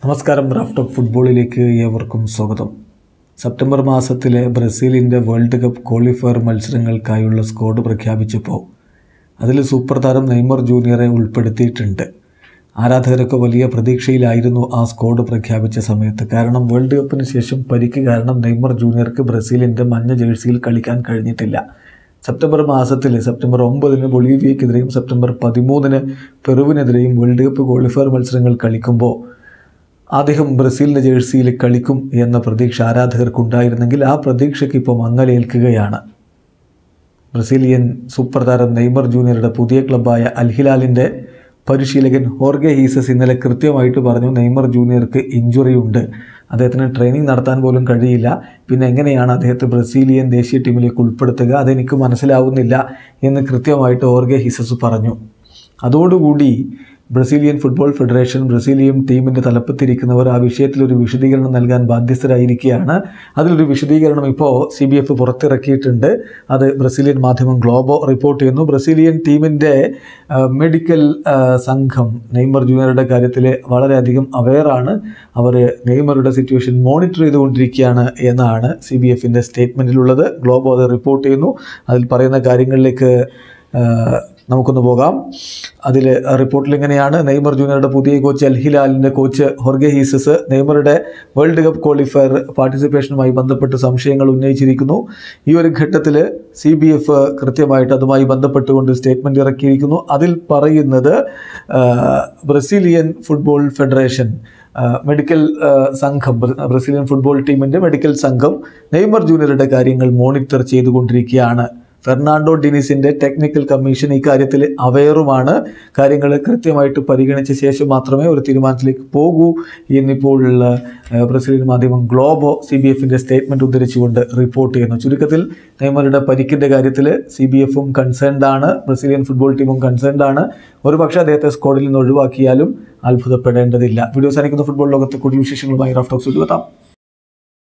നമസ്കാരം raft of ഫുട്ബോളിലേക്ക് ഏവർക്കും സ്വാഗതം സെപ്റ്റംബർ മാസത്തിലെ ബ്രസീലിൻ്റെ വേൾഡ് കപ്പ് ക്വാളിഫയർ മത്സരങ്ങൾക്കായുള്ള സ്ക്വാഡ് പ്രഖ്യാപിച്ചപ്പോൾ അതിൽ സൂപ്പർ താരം നെയ്മർ ജൂനിയറെ ഉൾപ്പെടുത്തിയിട്ടുണ്ട് ആരാധകരൊക്കെ വലിയ പ്രതീക്ഷയിലായിരുന്നു ആ സ്ക്വാഡ് പ്രഖ്യാപിച്ച സമയത്ത് കാരണം വേൾഡ് കപ്പിന് ശേഷം പരിക്ക് കാരണം നെയ്മർ ജൂനിയർക്ക് ബ്രസീലിൻ്റെ മഞ്ഞ ജേഴ്സിയിൽ കളിക്കാൻ കഴിഞ്ഞിട്ടില്ല സെപ്റ്റംബർ മാസത്തിൽ സെപ്റ്റംബർ ഒമ്പതിന് ബൊളീവിയക്കെതിരെയും സെപ്റ്റംബർ പതിമൂന്നിന് പെറുവിനെതിരെയും വേൾഡ് കപ്പ് ക്വാളിഫയർ മത്സരങ്ങൾ കളിക്കുമ്പോൾ അദ്ദേഹം ബ്രസീലിൻ്റെ ജേഴ്സിയിൽ കളിക്കും എന്ന പ്രതീക്ഷ ആരാധകർക്കുണ്ടായിരുന്നെങ്കിൽ ആ പ്രതീക്ഷയ്ക്ക് ഇപ്പോൾ മങ്ങലേൽക്കുകയാണ് ബ്രസീലിയൻ സൂപ്പർ താരം നെയ്മർ ജൂനിയറുടെ പുതിയ ക്ലബ്ബായ അൽഹിലാലിൻ്റെ പരിശീലകൻ ഹോർഗെ ഹീസസ് ഇന്നലെ കൃത്യമായിട്ട് പറഞ്ഞു നെയ്മർ ജൂനിയർക്ക് ഇഞ്ചുറി ഉണ്ട് അദ്ദേഹത്തിന് ട്രെയിനിങ് നടത്താൻ പോലും കഴിയില്ല പിന്നെ എങ്ങനെയാണ് അദ്ദേഹത്തെ ബ്രസീലിയൻ ദേശീയ ടീമിലേക്ക് ഉൾപ്പെടുത്തുക അതെനിക്ക് മനസ്സിലാവുന്നില്ല എന്ന് കൃത്യമായിട്ട് ഹോർഗെ ഹീസസ് പറഞ്ഞു അതോടുകൂടി ബ്രസീലിയൻ ഫുട്ബോൾ ഫെഡറേഷൻ ബ്രസീലിയൻ ടീമിൻ്റെ തലപ്പത്തിരിക്കുന്നവർ ആ വിഷയത്തിൽ ഒരു വിശദീകരണം നൽകാൻ ബാധ്യസ്ഥരായിരിക്കുകയാണ് അതിലൊരു വിശദീകരണം ഇപ്പോൾ സി ബി എഫ് പുറത്തിറക്കിയിട്ടുണ്ട് അത് ബ്രസീലിയൻ മാധ്യമം ഗ്ലോബോ റിപ്പോർട്ട് ചെയ്യുന്നു ബ്രസീലിയൻ ടീമിൻ്റെ ആ, മെഡിക്കൽ ആ, സംഘം നെയ്മർ ജൂനിയറുടെ കാര്യത്തിൽ വളരെയധികം അവെയറാണ് അവർ നെയ്മറുടെ സിറ്റുവേഷൻ മോണിറ്റർ ചെയ്തുകൊണ്ടിരിക്കുകയാണ് എന്നാണ് സി ബി എഫിൻ്റെ സ്റ്റേറ്റ്മെൻറ്റിലുള്ളത് ഗ്ലോബോ അത് റിപ്പോർട്ട് ചെയ്യുന്നു അതിൽ പറയുന്ന കാര്യങ്ങളിലേക്ക് ആ, നമുക്കൊന്ന് പോകാം അതിൽ റിപ്പോർട്ടിൽ ഇങ്ങനെയാണ് നെയ്മർ ജൂനിയറുടെ പുതിയ കോച്ച് അൽ ഹിലാലിൻ്റെ കോച്ച് ഹൊർഗെ ഹീസസ് നെയ്മറുടെ വേൾഡ് കപ്പ് ക്വാളിഫയർ പാർട്ടിസിപ്പേഷനുമായി ബന്ധപ്പെട്ട് സംശയങ്ങൾ ഉന്നയിച്ചിരിക്കുന്നു ഈ ഒരു ഘട്ടത്തിൽ സി ബി എഫ് കൃത്യമായിട്ട് അതുമായി ബന്ധപ്പെട്ടുകൊണ്ട് സ്റ്റേറ്റ്മെൻറ്റ് ഇറക്കിയിരിക്കുന്നു അതിൽ പറയുന്നത് ആ, ബ്രസീലിയൻ ഫുട്ബോൾ ഫെഡറേഷൻ ആ, മെഡിക്കൽ ആ, സംഘം ബ്ര- ബ്രസീലിയൻ ഫുട്ബോൾ ടീമിൻ്റെ മെഡിക്കൽ സംഘം നെയ്മർ ജൂനിയറുടെ കാര്യങ്ങൾ മോണിറ്റർ ചെയ്തുകൊണ്ടിരിക്കുകയാണ് ഫെർണാണ്ടോ ഡിനിസിൻ്റെ ടെക്നിക്കൽ കമ്മീഷൻ ഇക്കാര്യത്തിൽ അവെയറുമാണ് കാര്യങ്ങൾ കൃത്യമായിട്ട് പരിഗണിച്ച ശേഷം മാത്രമേ ഒരു തീരുമാനത്തിലേക്ക് പോകൂ എന്നിപ്പോൾ ആ, ബ്രസീലിയൻ മാധ്യമം ഗ്ലോബോ സി ബി എഫിൻ്റെ സ്റ്റേറ്റ്മെൻറ്റ് ഉദ്ധരിച്ചുകൊണ്ട് റിപ്പോർട്ട് ചെയ്യുന്നു ചുരുക്കത്തിൽ നെയ്മറുടെ പരിക്കിൻ്റെ കാര്യത്തിൽ സി ബി എഫും കൺസേൺഡ് ആണ് ബ്രസീലിയൻ ഫുട്ബോൾ ടീമും കൺസേൺഡ് ആണ് ഒരുപക്ഷെ അദ്ദേഹത്തെ സ്ക്വാഡിൽ നിന്ന് ഒഴിവാക്കിയാലും അത്ഭുതപ്പെടേണ്ടതില്ല വീഡിയോ സാധിക്കുന്ന ഫുട്ബോൾ ലോകത്തെ കൂടുതൽ വിശേഷങ്ങളുമായി റഫ് ടോക്സ് എത്താം